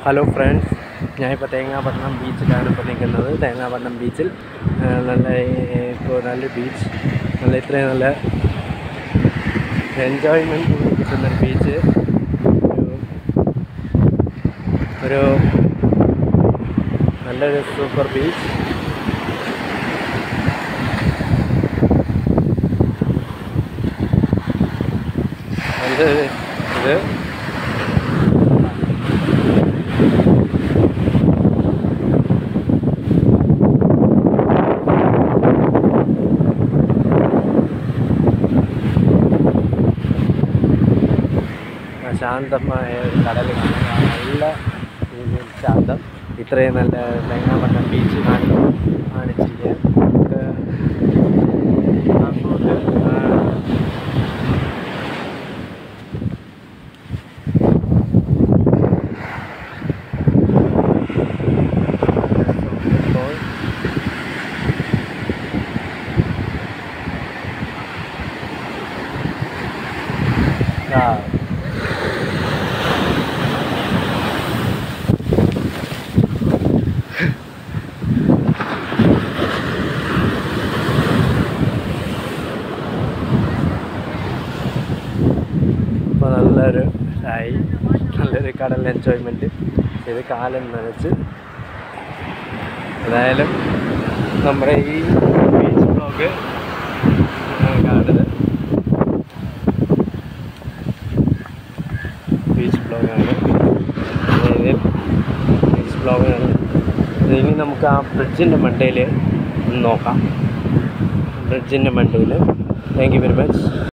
hello friends ഞാനിപ്പോൾ തേങ്ങാപട്ടണം ബീച്ചിലാണ് ഇപ്പോൾ നിൽക്കുന്നത് തേങ്ങാപട്ടണം ബീച്ചിൽ ആ, നല്ല ഇപ്പോൾ നല്ല ബീച്ച് നല്ല ഇത്രയും നല്ല എൻജോയ്മെൻറ്റ് കിട്ടുന്നൊരു ബീച്ച് ഒരു ഒരു നല്ലൊരു സൂപ്പർ ബീച്ച് ഇത് ഇത് ശാന്തമായ ഒരു കടൽ കാണാൻ നല്ല രീതിയിൽ ശാന്തം ഇത്രയും നല്ല തേങ്ങാപട്ടണം ബീച്ച് കാണി കാണിച്ചിരിക്കുക നമുക്ക് അങ്ങോട്ട് ആ, ഇപ്പോൾ ആ ഇപ്പോൾ നല്ലൊരു ആയി നല്ലൊരു കടൽ എൻജോയ്മെൻറ്റ് ചെയ്ത് കാലം നനച്ച് ഏതായാലും നമ്മുടെ ഈ ബീച്ച് ബ്ലോഗ് കാണുന്നത് ബീച്ച് ബ്ലോഗാണ് ഇതിൽ ബീച്ച് ബ്ലോഗാണ് ഇനി നമുക്ക് ആ ബ്രിഡ്ജിൻ്റെ മണ്ടയിൽ നോക്കാം ബ്രിഡ്ജിൻ്റെ മണ്ടയിൽ താങ്ക് യു വെരി മച്ച്